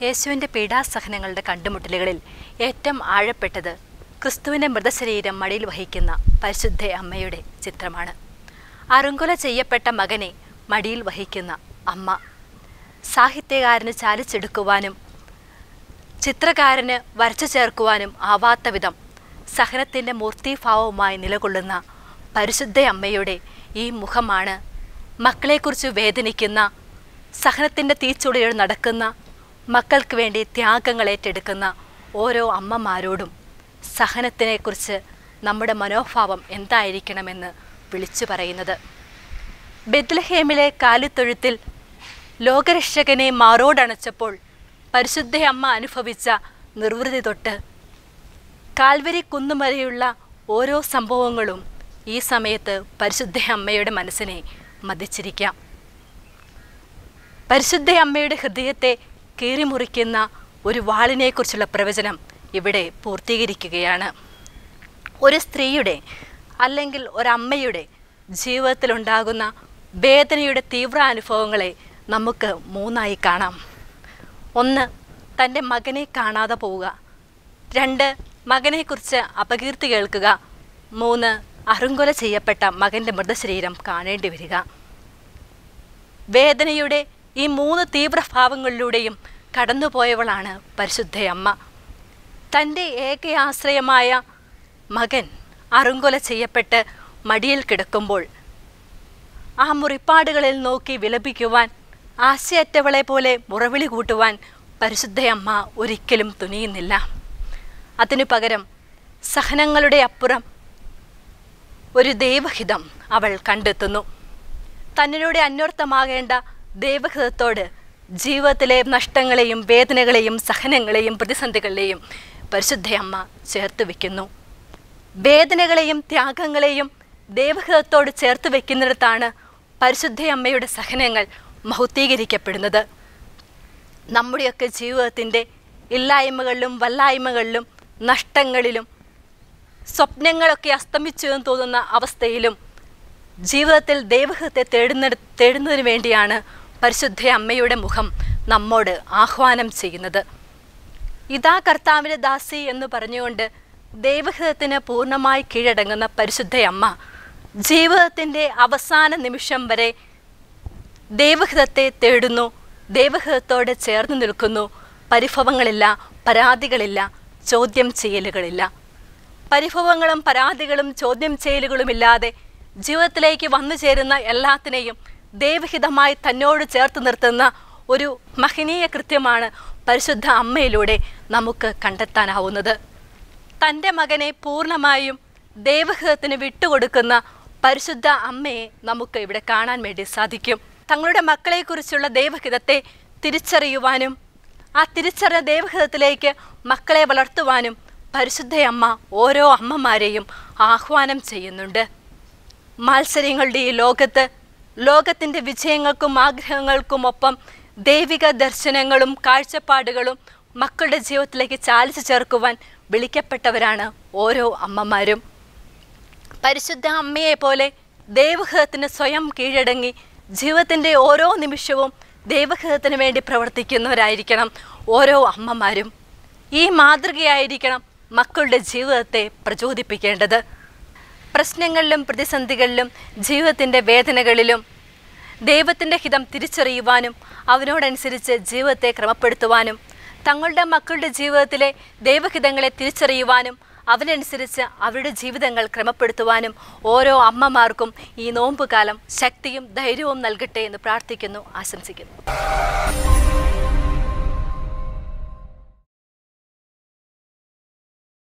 യേശുവിൻ്റെ പീഡാസഹനങ്ങളുടെ കണ്ടുമുട്ടലുകളിൽ ഏറ്റവും ആഴപ്പെട്ടത് ക്രിസ്തുവിൻ്റെ മൃതശരീരം മടിയിൽ വഹിക്കുന്ന പരിശുദ്ധ അമ്മയുടെ ചിത്രമാണ് അറുങ്കൊല ചെയ്യപ്പെട്ട മകനെ മടിയിൽ വഹിക്കുന്ന അമ്മ സാഹിത്യകാരന് ചാലിച്ചെടുക്കുവാനും ചിത്രകാരന് വരച്ചു ചേർക്കുവാനും ആവാത്ത വിധം സഹനത്തിൻ്റെ മൂർത്തിഭാവവുമായി നിലകൊള്ളുന്ന പരിശുദ്ധ അമ്മയുടെ ഈ മുഖമാണ് മക്കളെക്കുറിച്ച് വേദനിക്കുന്ന സഹനത്തിൻ്റെ തീച്ചുളിയിൽ നടക്കുന്ന മക്കൾക്ക് വേണ്ടി ത്യാഗങ്ങൾ ഏറ്റെടുക്കുന്ന ഓരോ അമ്മമാരോടും സഹനത്തിനെക്കുറിച്ച് നമ്മുടെ മനോഭാവം എന്തായിരിക്കണമെന്ന് വിളിച്ചു പറയുന്നത് ബെത്ലഹേമിലെ കാലിത്തൊഴുത്തിൽ ലോകരക്ഷകനെ മാറോടണച്ചപ്പോൾ പരിശുദ്ധ അമ്മ അനുഭവിച്ച നിർവൃതി തൊട്ട് കാൽവരി കുന്നുവരെയുള്ള ഓരോ സംഭവങ്ങളും ഈ സമയത്ത് പരിശുദ്ധ അമ്മയുടെ മനസ്സിനെ മതിച്ചിരിക്കാം പരിശുദ്ധ അമ്മയുടെ ഹൃദയത്തെ കീറിമുറിക്കുന്ന ഒരു വാളിനെക്കുറിച്ചുള്ള പ്രവചനം ഇവിടെ പൂർത്തീകരിക്കുകയാണ് ഒരു സ്ത്രീയുടെ അല്ലെങ്കിൽ ഒരമ്മയുടെ ജീവിതത്തിലുണ്ടാകുന്ന വേദനയുടെ തീവ്ര അനുഭവങ്ങളെ നമുക്ക് മൂന്നായി കാണാം ഒന്ന് തൻ്റെ മകനെ കാണാതെ പോവുക രണ്ട് മകനെക്കുറിച്ച് അപകീർത്തി കേൾക്കുക മൂന്ന് അറുങ്കൊല ചെയ്യപ്പെട്ട മകൻ്റെ മൃതശരീരം കാണേണ്ടി വരിക വേദനയുടെ ഈ മൂന്ന് തീവ്രഭാവങ്ങളിലൂടെയും കടന്നുപോയവളാണ് പരിശുദ്ധ അമ്മ തൻ്റെ ഏക ആശ്രയമായ മകൻ അറുങ്കൊല ചെയ്യപ്പെട്ട് മടിയിൽ കിടക്കുമ്പോൾ ആ മുറിപ്പാടുകളിൽ നോക്കി വിലപിക്കുവാൻ ആശയറ്റവളെ പോലെ മുറവിളി കൂട്ടുവാൻ പരിശുദ്ധ അമ്മ ഒരിക്കലും തുനിയുന്നില്ല അതിനു പകരം സഹനങ്ങളുടെ അപ്പുറം ഒരു ദൈവഹിതം അവൾ കണ്ടെത്തുന്നു തന്നിലൂടെ അന്വർത്ഥമാകേണ്ട ദൈവഹിതത്തോട് ജീവിതത്തിലെ നഷ്ടങ്ങളെയും വേദനകളെയും സഹനങ്ങളെയും പ്രതിസന്ധികളെയും പരിശുദ്ധ അമ്മ ചേർത്ത് വയ്ക്കുന്നു വേദനകളെയും ത്യാഗങ്ങളെയും ദൈവഹിതത്തോട് ചേർത്ത് വയ്ക്കുന്നിടത്താണ് പരിശുദ്ധ അമ്മയുടെ സഹനങ്ങൾ മഹത്വീകരിക്കപ്പെടുന്നത് നമ്മുടെയൊക്കെ ജീവിതത്തിൻ്റെ ഇല്ലായ്മകളിലും വല്ലായ്മകളിലും നഷ്ടങ്ങളിലും സ്വപ്നങ്ങളൊക്കെ അസ്തമിച്ചു എന്ന് തോന്നുന്ന അവസ്ഥയിലും ജീവിതത്തിൽ ദൈവഹിതത്തെ തേടുന്ന തേടുന്നതിന് വേണ്ടിയാണ് പരിശുദ്ധ അമ്മയുടെ മുഖം നമ്മോട് ആഹ്വാനം ചെയ്യുന്നത് ഇതാ കർത്താവിൻ്റെ ദാസി എന്ന് പറഞ്ഞുകൊണ്ട് ദൈവഹിതത്തിന് പൂർണ്ണമായി കീഴടങ്ങുന്ന പരിശുദ്ധ അമ്മ ജീവിതത്തിൻ്റെ അവസാന നിമിഷം വരെ ദൈവഹിതത്തെ തേടുന്നു ദൈവഹിതത്തോട് ചേർന്ന് നിൽക്കുന്നു പരിഭവങ്ങളില്ല പരാതികളില്ല ചോദ്യം ചെയ്യലുകളില്ല പരിഭവങ്ങളും പരാതികളും ചോദ്യം ചെയ്യലുകളുമില്ലാതെ ജീവിതത്തിലേക്ക് വന്നു ചേരുന്ന എല്ലാത്തിനെയും ദൈവഹിതമായി തന്നോട് ചേർത്ത് നിർത്തുന്ന ഒരു മഹനീയ കൃത്യമാണ് പരിശുദ്ധ അമ്മയിലൂടെ നമുക്ക് കണ്ടെത്താനാവുന്നത് തൻ്റെ മകനെ പൂർണ്ണമായും ദൈവഹിതത്തിന് വിട്ടുകൊടുക്കുന്ന പരിശുദ്ധ അമ്മയെ നമുക്ക് ഇവിടെ കാണാൻ വേണ്ടി സാധിക്കും തങ്ങളുടെ മക്കളെക്കുറിച്ചുള്ള ദൈവഹിതത്തെ തിരിച്ചറിയുവാനും ആ തിരിച്ചറിഞ്ഞ ദൈവഹിതത്തിലേക്ക് മക്കളെ വളർത്തുവാനും പരിശുദ്ധ അമ്മ ഓരോ അമ്മമാരെയും ആഹ്വാനം ചെയ്യുന്നുണ്ട് മത്സരങ്ങളുടെ ഈ ലോകത്ത് ലോകത്തിൻ്റെ വിജയങ്ങൾക്കും ആഗ്രഹങ്ങൾക്കുമൊപ്പം ദൈവിക ദർശനങ്ങളും കാഴ്ചപ്പാടുകളും മക്കളുടെ ജീവിതത്തിലേക്ക് ചാലിച്ചു ചേർക്കുവാൻ വിളിക്കപ്പെട്ടവരാണ് ഓരോ അമ്മമാരും പരിശുദ്ധ അമ്മയെ പോലെ ദൈവഹിതത്തിന് സ്വയം കീഴടങ്ങി ജീവിതത്തിൻ്റെ ഓരോ നിമിഷവും ദൈവഹിതത്തിന് വേണ്ടി പ്രവർത്തിക്കുന്നവരായിരിക്കണം ഓരോ അമ്മമാരും ഈ മാതൃകയായിരിക്കണം മക്കളുടെ ജീവിതത്തെ പ്രചോദിപ്പിക്കേണ്ടത് പ്രശ്നങ്ങളിലും പ്രതിസന്ധികളിലും ജീവിതത്തിൻ്റെ വേദനകളിലും ദൈവത്തിൻ്റെ ഹിതം തിരിച്ചറിയുവാനും അവനോടനുസരിച്ച് ജീവിതത്തെ ക്രമപ്പെടുത്തുവാനും തങ്ങളുടെ മക്കളുടെ ജീവിതത്തിലെ ദൈവഹിതങ്ങളെ തിരിച്ചറിയുവാനും അവനനുസരിച്ച് അവരുടെ ജീവിതങ്ങൾ ക്രമപ്പെടുത്തുവാനും ഓരോ അമ്മമാർക്കും ഈ നോമ്പുകാലം ശക്തിയും ധൈര്യവും നൽകട്ടെ എന്ന് പ്രാർത്ഥിക്കുന്നു ആശംസിക്കുന്നു